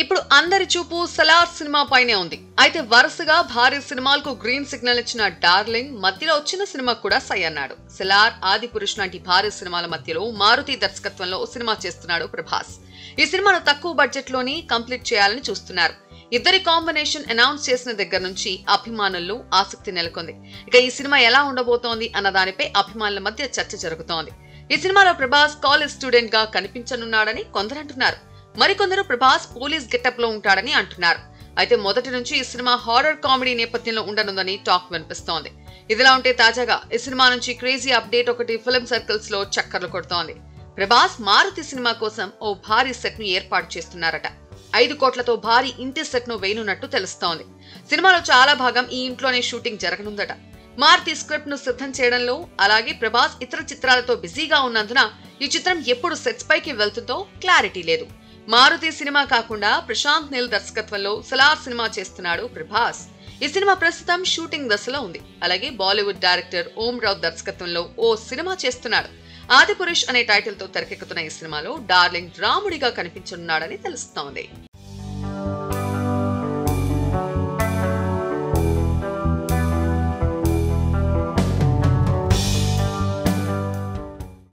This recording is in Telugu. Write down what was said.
ఇప్పుడు అందరి చూపు సలార్ సినిమా పైనే ఉంది అయితే వరుసగా భారీ సినిమాలకు గ్రీన్ సిగ్నల్ ఇచ్చిన డార్లింగ్ మధ్యలో వచ్చిన సినిమా కూడా సై అన్నాడు సలార్ ఆది పురుష్ లాంటి భారీ సినిమాల మధ్యలో మారుతి దర్శకత్వంలో ఓ సినిమా చేస్తున్నాడు ప్రభాస్ ఈ సినిమాను తక్కువ బడ్జెట్ లోని కంప్లీట్ చేయాలని చూస్తున్నారు ఇద్దరి కాంబినేషన్ అనౌన్స్ చేసిన దగ్గర నుంచి అభిమానుల్లో ఆసక్తి నెలకొంది ఇక ఈ సినిమా ఎలా ఉండబోతోంది అన్న దానిపై అభిమానుల మధ్య చర్చ జరుగుతోంది ఈ సినిమాలో ప్రభాస్ కాలేజ్ స్టూడెంట్ గా కనిపించనున్నాడని కొందరు అంటున్నారు మరికొందరు ప్రభాస్ పోలీస్ గెటప్ లో ఉంటాడని అంటున్నారు అయితే మొదటి నుంచి ఈ సినిమా హారర్ కామెడీ నేపథ్యంలో ఉండనుందని టాక్ వినిపిస్తోంది ఇదిలా ఉంటే తాజాగా ఈ సినిమా నుంచి క్రేజీ అప్డేట్ ఒకటి ఫిల్మ్ సర్కిల్స్ లో చక్కర్లు కొడుతోంది ప్రభాస్ మారుతి సినిమా కోసం ఓ భారీ సెట్ ను ఏర్పాటు చేస్తున్నారట ఐదు కోట్లతో భారీ ఇంటి సెట్ ను వేయనున్నట్టు తెలుస్తోంది సినిమాలో చాలా భాగం ఈ ఇంట్లోనే షూటింగ్ జరగనుందట మారుతి స్క్రిప్ట్ ను సిద్ధం చేయడంలో అలాగే ప్రభాస్ ఇతర చిత్రాలతో బిజీగా ఉన్నందున ఈ చిత్రం ఎప్పుడు సెట్స్ పైకి వెళ్తుందో క్లారిటీ లేదు మారుతి సినిమా కాకుండా ప్రశాంత్ నీల్ దర్శకత్వంలో సలార్ సినిమా చేస్తున్నాడు ప్రభాస్ ఈ సినిమా ప్రస్తుతం షూటింగ్ దశలో ఉంది అలాగే బాలీవుడ్ డైరెక్టర్ ఓం రావు దర్శకత్వంలో ఓ సినిమా చేస్తున్నాడు ఆదిపురుష్ అనే టైటిల్ తో తెరకెక్కుతున్న ఈ సినిమాలో డార్లింగ్ రాముడిగా కనిపించనున్నాడని తెలుస్తోంది